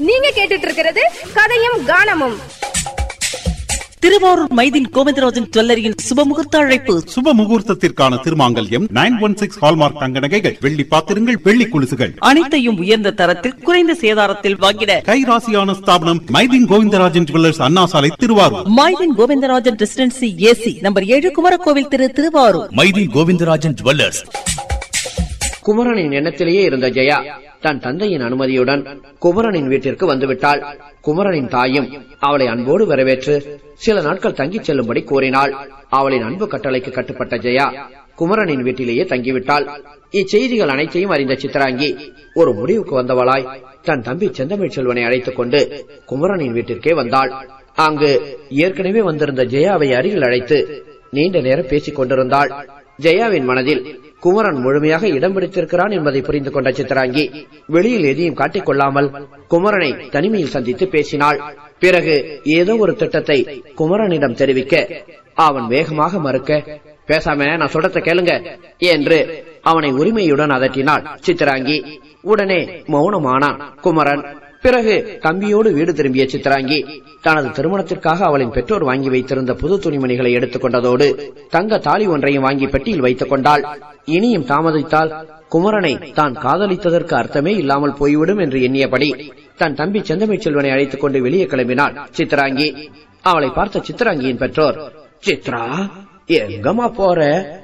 நீங்க கேட்டுட்டு இருக்கிறது கதையும் கானமும் திருவாரூர் மைதின் கோவிந்தராஜன் ஜுவல்லரியின் சுபமுகூர்த்த அழைப்பு சுப முகூர்த்தத்திற்கான திருமாங்கல்யம் நைன் ஒன் சிக்ஸ் ஹால்மார்க் தங்க நகைகள் வெள்ளி பாத்திரங்கள் வெள்ளி குலுசுகள் அனைத்தையும் உயர்ந்த தரத்தில் குறைந்த சேதாரத்தில் வாங்கிட கைராசியான ஸ்தாபனம் மைதின் கோவிந்தராஜன் ஜுவல்லர்ஸ் அண்ணா சாலை Thiruvarur Maidin Govindarajan residency AC number ஏழு குமரகோவில் திரு திருவாரூர் மைதி கோவிந்தராஜன் ஜுவல்லர்ஸ் குமரனின் எண்ணத்திலேயே இருந்த ஜெயா தன் தந்தையின் அனுமதியுடன் குமரனின் வீட்டிற்கு வந்துவிட்டாள் குமரனின் தாயும் அவளை அன்போடு வரவேற்று சில நாட்கள் தங்கிச் செல்லும்படி கூறினாள் அவளின் அன்பு கட்டளைக்கு கட்டுப்பட்ட ஜெயா குமரனின் வீட்டிலேயே தங்கிவிட்டாள் இச்செய்திகள் அனைத்தையும் அறிந்த சித்ராங்கி ஒரு முடிவுக்கு வந்தவளாய் தன் தம்பி செந்தமிழ் செல்வனை அழைத்துக் கொண்டு குமரனின் வீட்டிற்கே வந்தாள் அங்கு ஏற்கனவே வந்திருந்த ஜெயாவை அருகில் அழைத்து நீண்ட நேரம் பேசிக் கொண்டிருந்தாள் ஜெயாவின் மனதில் குமரன் முழுமையாக இடம் பிடித்திருக்கிறான் என்பதை புரிந்து கொண்ட சித்ராங்கி வெளியில் எதையும் காட்டிக் கொள்ளாமல் குமரனை தனிமையில் சந்தித்து பேசினாள் பிறகு ஏதோ ஒரு திட்டத்தை குமரனிடம் தெரிவிக்க அவன் வேகமாக மறுக்க பேசாம நான் சொல்றத கேளுங்க என்று அவனை உரிமையுடன் அதட்டினாள் சித்ராங்கி உடனே மௌனமானான் குமரன் பிறகு தம்பியோடு வீடு திரும்பிய சித்ராங்கி தனது திருமணத்திற்காக அவளின் பெற்றோர் வாங்கி வைத்திருந்த புது துணிமணிகளை எடுத்துக் கொண்டதோடு தங்க தாலி ஒன்றையும் வாங்கி பெட்டியில் வைத்துக் கொண்டாள் இனியும் தாமதித்தால் குமரனை தான் காதலித்ததற்கு அர்த்தமே இல்லாமல் போய்விடும் என்று எண்ணியபடி தன் தம்பி செந்தமிழ் செல்வனை அழைத்துக் கொண்டு வெளியே கிளம்பினாள் சித்ராங்கி அவளை பார்த்த சித்ராங்கியின் பெற்றோர் சித்ரா எங்கம்மா போற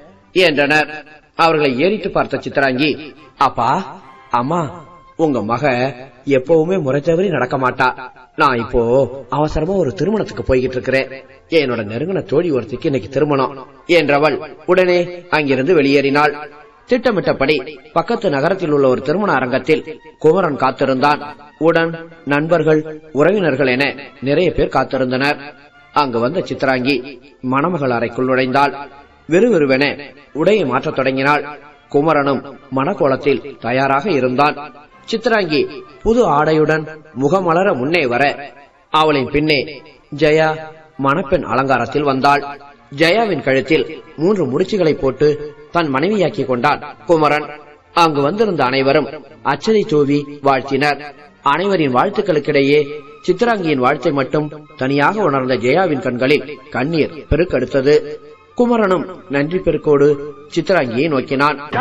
என்றனர் அவர்களை ஏறிட்டு பார்த்த சித்ராங்கி அப்பா அம்மா உங்க மக எப்பவுமே முறை தவறி நடக்க மாட்டா நான் இப்போ அவசரமா ஒரு திருமணத்துக்கு போய்கிட்டு இருக்கிறேன் என்னோட நெருங்கின தோழி ஒருத்திக்கு இன்னைக்கு திருமணம் என்றவள் உடனே அங்கிருந்து வெளியேறினாள் திட்டமிட்டபடி பக்கத்து நகரத்தில் உள்ள ஒரு திருமண அரங்கத்தில் குமரன் காத்திருந்தான் உடன் நண்பர்கள் உறவினர்கள் என நிறைய பேர் காத்திருந்தனர் அங்கு வந்த சித்ராங்கி மணமகள் அறைக்குள் நுழைந்தாள் விறுவிறுவென உடையை மாற்றத் தொடங்கினாள் குமரனும் மணக்கோலத்தில் தயாராக இருந்தான் சித்ராங்கி புது ஆடையுடன் முகமலர முன்னே வர அவளின் பின்னே ஜெயா மணப்பெண் அலங்காரத்தில் வந்தாள் ஜெயாவின் கழுத்தில் மூன்று முடிச்சுகளை போட்டு தன் மனைவியாக்கி கொண்டான் குமரன் அங்கு வந்திருந்த அனைவரும் அச்சதை தூவி வாழ்த்தினர் அனைவரின் வாழ்த்துக்களுக்கிடையே சித்ராங்கியின் வாழ்த்தை மட்டும் தனியாக உணர்ந்த ஜெயாவின் கண்களில் கண்ணீர் பெருக்கெடுத்தது குமரனும் நன்றி பெருக்கோடு சித்ராங்கியை நோக்கினான்